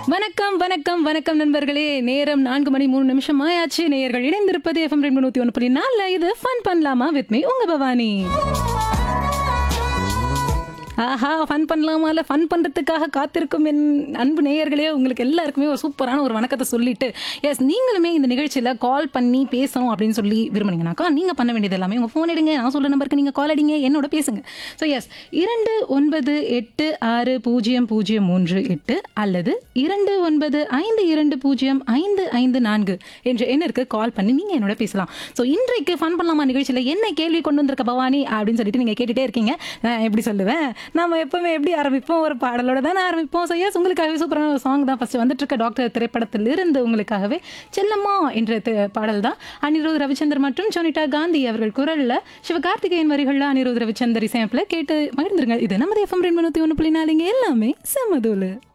வணக்கம் வணக்கம் வணக்கம் நண்பர்களே நேரம் நான்கு மணி மூணு நிமிஷம் ஆயாச்சு நேயர்கள் இணைந்திருப்பது எஃப்எம் ரெண்டு நூத்தி ஒன்று புள்ளி நாலுல இது ஃபன் பண்ணலாமா வித் மீ உங்க பவானி ஆஹா ஃபன் பண்ணலாமா இல்லை ஃபன் பண்ணுறதுக்காக காத்திருக்கும் என் அன்பு நேயர்களே உங்களுக்கு எல்லாருக்குமே ஒரு சூப்பரான ஒரு வணக்கத்தை சொல்லிட்டு எஸ் நீங்களுமே இந்த நிகழ்ச்சியில் கால் பண்ணி பேசணும் அப்படின்னு சொல்லி விரும்புனீங்கனாக்கா நீங்கள் பண்ண வேண்டியது எல்லாமே உங்கள் ஃபோன் எடுங்க நான் சொல்ல நம்பருக்கு நீங்கள் கால் அடிங்க என்னோட பேசுங்க ஸோ எஸ் இரண்டு ஒன்பது எட்டு ஆறு பூஜ்ஜியம் பூஜ்ஜியம் மூன்று எட்டு அல்லது இரண்டு ஒன்பது ஐந்து இரண்டு பூஜ்ஜியம் ஐந்து ஐந்து நான்கு என்ற எண்ணிற்கு கால் பண்ணி நீங்கள் என்னோட பேசலாம் ஸோ இன்றைக்கு ஃபன் பண்ணலாமா நிகழ்ச்சியில் என்ன கேள்வி கொண்டு வந்திருக்க பவானி அப்படின்னு சொல்லிட்டு நீங்கள் கேட்டுட்டே இருக்கீங்க நான் எப்படி சொல்லுவேன் நம்ம எப்பவுமே எப்படி ஆரம்பிப்போம் ஒரு பாடலோட தானே ஆரம்பிப்போம் ஸோ எஸ் உங்களுக்காகவே சூப்பரான ஒரு சாங் தான் ஃபஸ்ட்டு வந்துட்டு இருக்க டாக்டர் திரைப்படத்தில் இருந்து உங்களுக்காகவே செல்லம்மா என்ற தி- பாடல் தான் அனிருத் ரவிச்சந்தர் மற்றும் ஜோனிட்டா காந்தி அவர்கள் குரலில் சிவகார்த்திகேயன் வரிகளில் அனிருத் ரவிச்சந்தர் இசையமைப்பில் கேட்டு மகிழ்ந்துருங்க இது நமது எஃப்எம் ரெண்டு நூற்றி ஒன்று புள்ளி நாலுங்க எல்லாமே செம்மதூலு